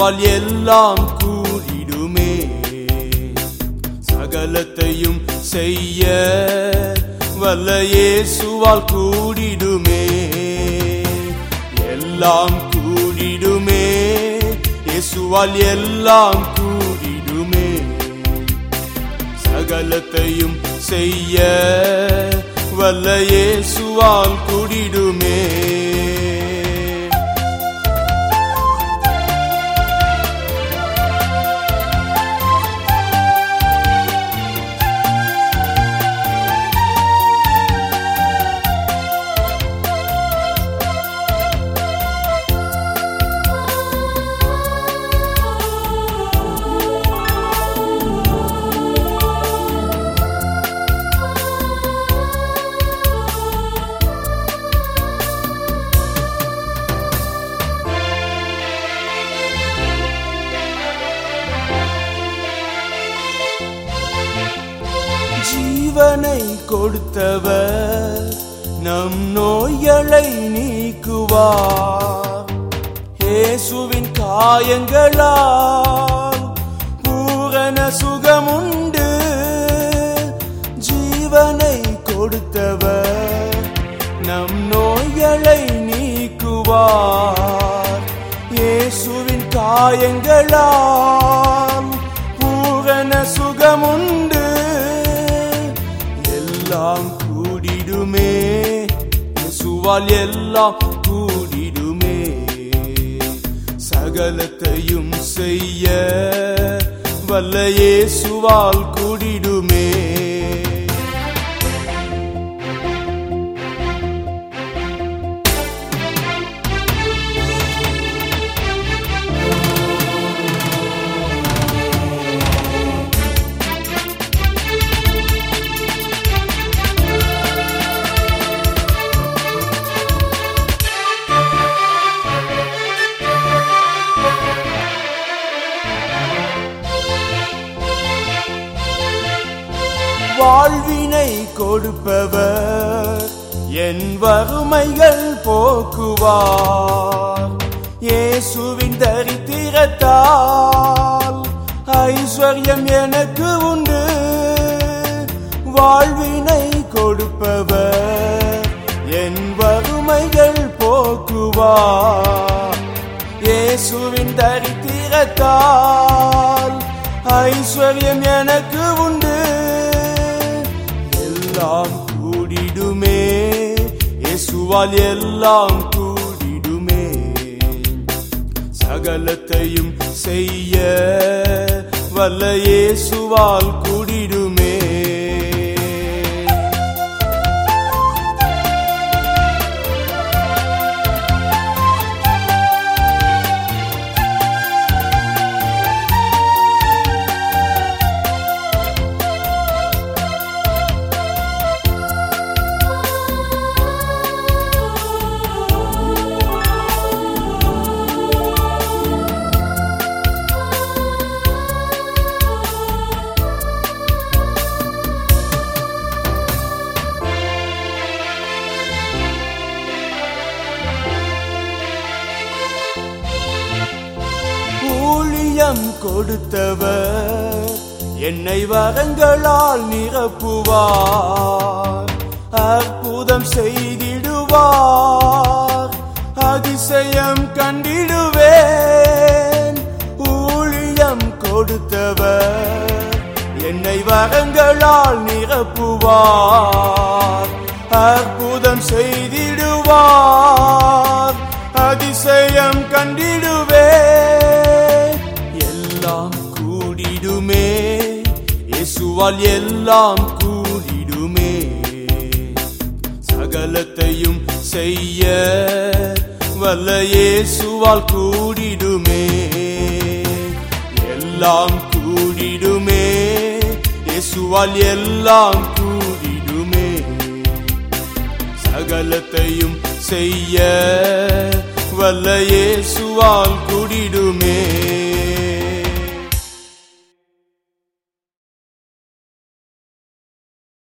இயேசுவால் எல்லாம் கூடிடுமே சகலத்தையும் செய்ய வல்ல இயேசுவால் கூடிடுமே எல்லாம் கூடிடுமே இயேசுவால் எல்லாம் கூடிடுமே சகலத்தையும் செய்ய வல்ல இயேசுவால் கூடிடுமே ஜீவனை கொடுத்தவர் நம் நோய்களை நீக்குவார் இயேசுவின் காயங்களால் பூரண சுகமுண்டு ஜீவனை கொடுத்தவர் நம் நோய்களை நீக்குவார் இயேசுவின் காயங்களால் பூரண சுகமுண்டு எல்லாம் கூடிடுமே இயேசுவால் எல்லாம் கூடிடுமே சகலத்தையும் செய்ய வல்ல இயேசுவால் கூடிடுமே வாழ்வினை கொடுப்பவர் என் வறுமைகள் போக்குவார் இயேசுவின் தரித்திரத்தால் ஐஸ்வர்யம் எனக்கு உண்டு வாழ்வினை கொடுப்பவர் என் வறுமைகள் போக்குவார் இயேசுவின் தரித்திரத்தால் ஐஸ்வர்யம் எனக்கு உண்டு எல்லாம் கூடிடுமே இயேசுவால் எல்லாம் கூடிடுமே சகலத்தையும் செய்ய வல்ல இயேசுவால் கூடிடுமே ஊழியம் கொடுத்தவர் என்னை வரங்களால் நிரப்புவார் அற்புதம் செய்திடுவார் அதிசயம் கண்டிடுவேன் ஊழியம் கொடுத்தவர் என்னை வரங்களால் நிரப்புவார் அற்புதம் செய்திடுவார் அதிசயம் கண்டிடுவே எல்லாம் கூடிடுமே இயேசுவால் எல்லாம் கூடிடுமே சகலத்தையும் செய்ய வல்ல இயேசுவால் கூடிடுமே எல்லாம் கூடிடுமே இயேசுவால் எல்லாம் கூடிடுமே சகலத்தையும் செய்ய வல்ல இயேசுவால் கூடிடுமே